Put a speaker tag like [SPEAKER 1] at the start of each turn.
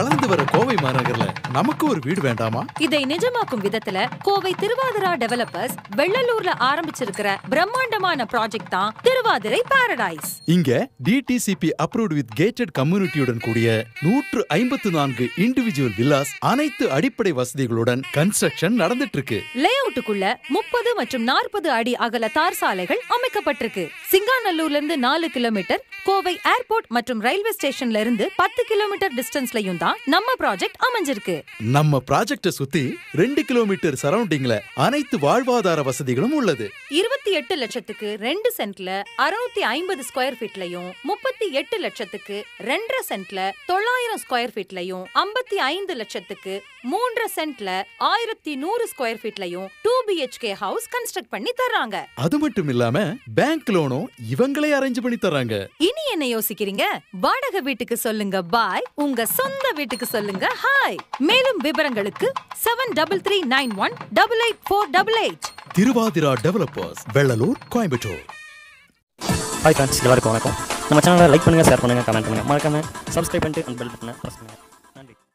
[SPEAKER 1] வளர்ந்து வர கோவை மாநகர்ல நமக்கு ஒரு வீடு வேண்டாமா
[SPEAKER 2] இதை நிஜமாக்கும் விதத்துல கோவை திருவாதிரா டெவலப்பர்ஸ் வெள்ளலூர்ல ஆரம்பிச்சிருக்கிற பிரம்மாண்டமான ப்ராஜெக்ட் தான் திருவாதிரை பாரடைஸ்
[SPEAKER 1] இங்க டிடிசிபி அப்ரூவ்ட் வித் கேட்டட் கம்யூனிட்டியுடன் கூடிய நூற்று ஐம்பத்து நான்கு இண்டிவிஜுவல் வில்லாஸ் அனைத்து அடிப்படை வசதிகளுடன் கன்ஸ்ட்ரக்ஷன் நடந்துட்டு இருக்கு
[SPEAKER 2] லே அவுட்டுக்குள்ள முப்பது மற்றும் நாற்பது அடி அகல தார் சாலைகள் அமைக்கப்பட்டிருக்கு சிங்காநல்லூர்ல இருந்து நாலு கிலோமீட்டர் கோவை ஏர்போர்ட் மற்றும் ரயில்வே ஸ்டேஷன்ல இருந்து பத்து கிலோமீட்டர் டிஸ்டன்ஸ்லயும் தான் நம்ம ப்ராஜெக்ட் அமைஞ்சிருக்கு
[SPEAKER 1] நம்ம ப்ராஜெக்ட சுத்தி ரெண்டு கிலோமீட்டர் சரௌண்டிங்ல அனைத்து வாழ்வாதார வசதிகளும் உள்ளது
[SPEAKER 2] இருபத்தி எட்டு லட்சத்துக்கு ரெண்டு சென்ட்ல அறுநூத்தி ஐம்பது ஸ்கொயர் ஃபீட்லயும் முப்பத்தி எட்டு லட்சத்துக்கு ரெண்டரை சென்ட்ல தொள்ளாயிரம் ஸ்கொயர் ஃபீட்லயும் ஐம்பத்தி ஐந்து லட்சத்துக்கு மூன்றரை சென்ட்ல ஆயிரத்தி நூறு ஸ்கொயர் ஃபீட்லயும் டூ பிஹெச்கே ஹவுஸ் கன்ஸ்ட்ரக்ட் பண்ணி தர்றாங்க
[SPEAKER 1] அது மட்டும் இல்லாம பேங்க் லோனும் இவங்களே அரேஞ்ச் பண்ணி தராங்க
[SPEAKER 2] இனி என்ன யோசிக்கிறீங்க வாடகை வீட்டுக்கு சொல்லுங்க பாய் உங்க சொந்த வீட்டுக்கு சொல்லுங்க ஹாய் மேலும் விவரங்களுக்கு seven double three nine one double eight four double eight
[SPEAKER 1] Thiruvathira developers Vellalur Coimbatore
[SPEAKER 3] hi friends எல்லாருக்கும் வணக்கம் நம்ம சேனலை லைக் பண்ணுங்கள் ஷேர் பண்ணுங்கள் கமெண்ட் பண்ணுங்கள் மறக்காம சப்ஸ்கிரைப் பண்ணிட்டு அந்த பெல் பட்டனை ப்ரெஸ் பண்ணுங்கள்